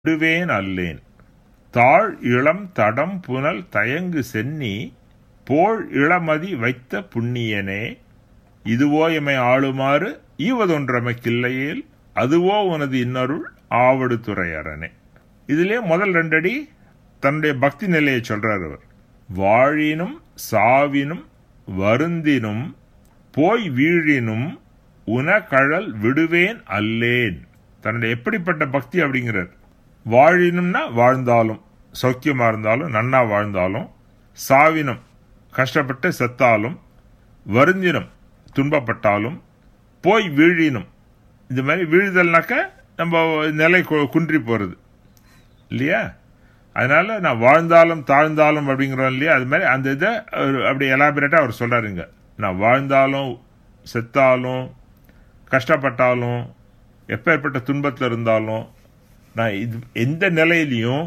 விடுவேன் அல்லேன் தாழ் இளம் தடம் புனல் தயங்கு சென்னி போழ் இளமதி வைத்த புண்ணியனே இதுவோ எமை ஆளுமாறு ஈவதொன்றமைக்கில்லையேல் அதுவோ உனது இன்னருள் ஆவடு துறையரனே இதிலே முதல் ரெண்டடி தன்னுடைய பக்தி நிலையை சொல்றார் அவர் வாழினும் சாவினும் வருந்தினும் போய் வீழினும் உனகழல் விடுவேன் அல்லேன் தன்னுடைய எப்படிப்பட்ட பக்தி அப்படிங்கிறார் வாழினும்னா வாழ்ந்தாலும் சௌக்கியமா இருந்தாலும் நன்னா வாழ்ந்தாலும் சாவினும் கஷ்டப்பட்டு செத்தாலும் வருந்தினும் துன்பப்பட்டாலும் போய் வீழினும் இந்த மாதிரி வீழ்தல்னாக்க நம்ம நிலை கு- குன்றி போறது இல்லையா அதனால நான் வாழ்ந்தாலும் தாழ்ந்தாலும் அப்படிங்கிறோம் இல்லையா அது மாதிரி அந்த இதை அவர் அப்படி எலாபரேட்டா அவர் சொல்றாருங்க நான் வாழ்ந்தாலும் செத்தாலும் கஷ்டப்பட்டாலும் எப்பேற்பட்ட துன்பத்தில் இருந்தாலும் நான் இது எந்த நிலையிலையும்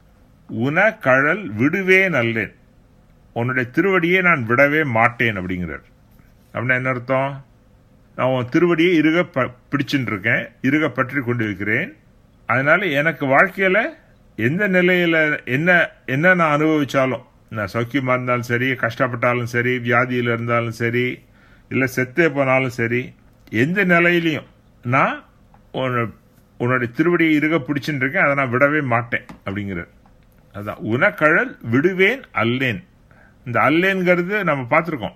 உன கழல் விடுவேன் அல்லேன் உன்னுடைய திருவடியை நான் விடவே மாட்டேன் அப்படிங்கிறார் அப்படின்னா என்ன அர்த்தம் நான் உன் திருவடியை இருக ப- பிடிச்சுட்டு இருக்கேன் இருக பற்றி கொண்டு இருக்கிறேன் அதனால எனக்கு வாழ்க்கையில எந்த நிலையில என்ன என்ன நான் அனுபவிச்சாலும் நான் சௌக்கியமா இருந்தாலும் சரி கஷ்டப்பட்டாலும் சரி வியாதியில இருந்தாலும் சரி இல்ல செத்தே போனாலும் சரி எந்த நிலையிலையும் நான் உன்னை- உன்னுடைய திருவடியை இருக பிடிச்சுட்டு இருக்கேன் அதை நான் விடவே மாட்டேன் அப்படிங்கிறார் அதான் உனக்கழல் விடுவேன் அல்லேன் இந்த அல்லேன்கிறது நம்ம பார்த்துருக்கோம்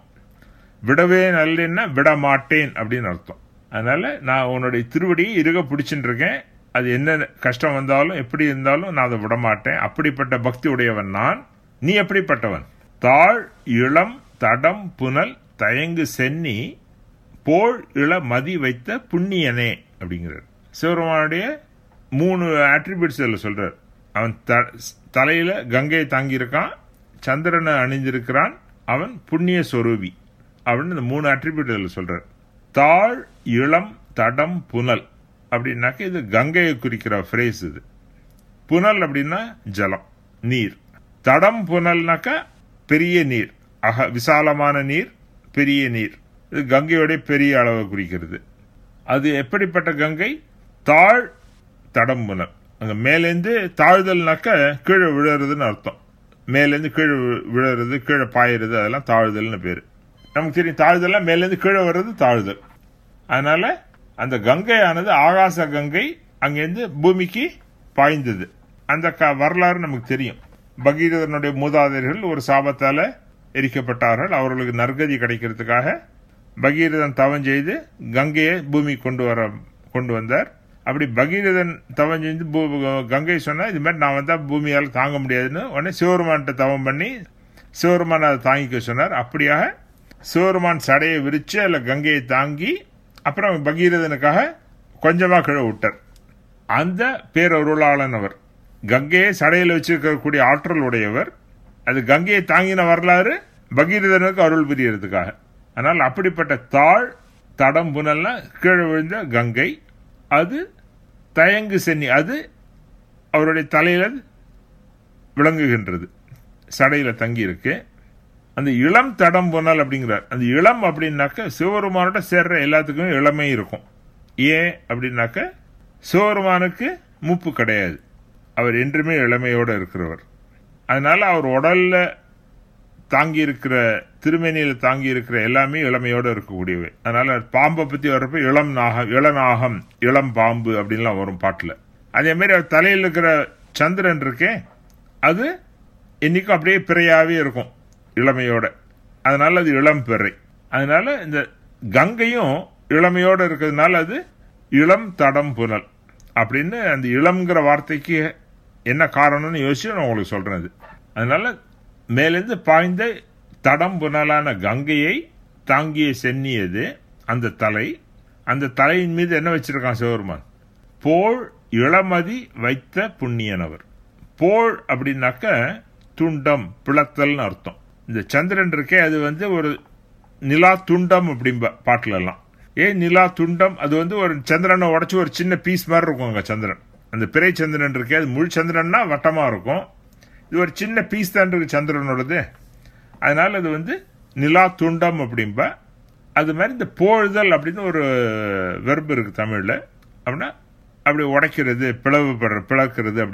விடவேன் அல்லேன்னா விட மாட்டேன் அப்படின்னு அர்த்தம் அதனால நான் உன்னுடைய திருவடியை இருக பிடிச்சுட்டு இருக்கேன் அது என்ன கஷ்டம் வந்தாலும் எப்படி இருந்தாலும் நான் அதை விட மாட்டேன் அப்படிப்பட்ட பக்தி உடையவன் நான் நீ எப்படிப்பட்டவன் தாழ் இளம் தடம் புனல் தயங்கு சென்னி போல் இள மதி வைத்த புண்ணியனே அப்படிங்கிறார் சிவபெருமானுடைய மூணு ஆட்ரிபியூட்ஸ் இதில் சொல்றார் அவன் த- தலையில கங்கையை தாங்கியிருக்கான் சந்திரனை அணிந்திருக்கிறான் அவன் புண்ணிய சொரூபி அப்படின்னு இந்த மூணு அட்ரிபியூட் இதில் சொல்றார் தாழ் இளம் தடம் புனல் அப்படின்னாக்க இது கங்கையை குறிக்கிற ஃப்ரேஸ் இது புனல் அப்படின்னா ஜலம் நீர் தடம் புனல்னாக்கா பெரிய நீர் அக விசாலமான நீர் பெரிய நீர் இது கங்கையோட பெரிய அளவை குறிக்கிறது அது எப்படிப்பட்ட கங்கை தாழ் தடம் புனல் அங்க மேலேந்து தாழ்தல்னாக்க கீழே விழுறதுன்னு அர்த்தம் மேலேந்து கீழே வி- விழுறது கீழே பாயுறது அதெல்லாம் தாழ்தல்னு பேரு நமக்கு தெரியும் தாழ்தல்னா மேலேந்து கீழே வர்றது தாழ்தல் அதனால அந்த கங்கையானது ஆகாச கங்கை அங்கேருந்து பூமிக்கு பாய்ந்தது அந்த க- வரலாறு நமக்கு தெரியும் பகீரதனுடைய மூதாதையர்கள் ஒரு சாபத்தால எரிக்கப்பட்டார்கள் அவர்களுக்கு நற்கதி கிடைக்கிறதுக்காக பகீரதன் தவம் செய்து கங்கையை பூமி கொண்டு வர கொண்டு வந்தார் அப்படி பகீரதன் தவம் செஞ்சு பூ- கங்கை சொன்னா இது மாதிரி நான் வந்தா பூமியால் தாங்க முடியாதுன்னு உடனே சிவருமான்கிட்ட தவம் பண்ணி சிவருமான் அதை தாங்கிக்க சொன்னார் அப்படியாக சிவருமான் சடையை விரிச்சு அதுல கங்கையை தாங்கி அப்புறம் பகீரதனுக்காக கொஞ்சமா கீழே விட்டார் அந்த பேரருளாளன் அவர் கங்கையை சடையில் வச்சிருக்கக்கூடிய ஆற்றல் உடையவர் அது கங்கையை தாங்கின வரலாறு பகீரதனுக்கு அருள் புரியறதுக்காக ஆனால் அப்படிப்பட்ட தாழ் தடம் புனல்னா கீழே விழுந்த கங்கை அது தயங்கு சென்னி அது அவருடைய தலையில விளங்குகின்றது சடையில தங்கி இருக்கு அந்த இளம் தடம் புனல் அப்படிங்கிறார் அந்த இளம் அப்படின்னாக்க சிவபெருமானோட சேர்ற எல்லாத்துக்குமே இளமை இருக்கும் ஏன் அப்படின்னாக்க சிவபெருமானுக்கு மூப்பு கிடையாது அவர் என்றுமே இளமையோட இருக்கிறவர் அதனால அவர் உடல்ல தாங்கி இருக்கிற திருமேனியில தாங்கி இருக்கிற எல்லாமே இளமையோட இருக்கக்கூடியவை அதனால பாம்பை பத்தி வர்றப்ப இளம் நாகம் இளநாகம் இளம் பாம்பு அப்படின்லாம் வரும் பாட்டுல அதே மாதிரி அவர் தலையில் இருக்கிற சந்திரன் இருக்கே அது என்னைக்கும் அப்படியே பிறையாவே இருக்கும் இளமையோட அதனால அது இளம் பிறை அதனால இந்த கங்கையும் இளமையோட இருக்கிறதுனால அது இளம் தடம் புனல் அப்படின்னு அந்த இளம்ங்கிற வார்த்தைக்கு என்ன காரணம்னு யோசிச்சு நான் உங்களுக்கு சொல்றேன் அது அதனால மேலிருந்து பாய்ந்த தடம் புனலான கங்கையை தாங்கிய சென்னியது அந்த தலை அந்த தலையின் மீது என்ன வச்சிருக்கான் சிவபெருமான் போல் இளமதி வைத்த புண்ணியனவர் போல் அப்படின்னாக்க துண்டம் பிளத்தல்னு அர்த்தம் இந்த சந்திரன் இருக்கே அது வந்து ஒரு நிலா துண்டம் அப்படிம்ப பாட்டுல எல்லாம் ஏன் நிலா துண்டம் அது வந்து ஒரு சந்திரனை உடைச்சு ஒரு சின்ன பீஸ் மாதிரி இருக்கும் அங்க சந்திரன் அந்த பிறை சந்திரன் இருக்கே அது முழு சந்திரன்னா வட்டமா இருக்கும் இது ஒரு சின்ன பீஸ் தான் இருக்கு சந்திரனோடது அதனால அது வந்து நிலா துண்டம் அப்படிம்ப அது மாதிரி இந்த போழுதல் அப்படின்னு ஒரு வெர்பு இருக்கு தமிழ்ல அப்படின்னா அப்படி உடைக்கிறது பிளவுபடுற பிளக்கிறது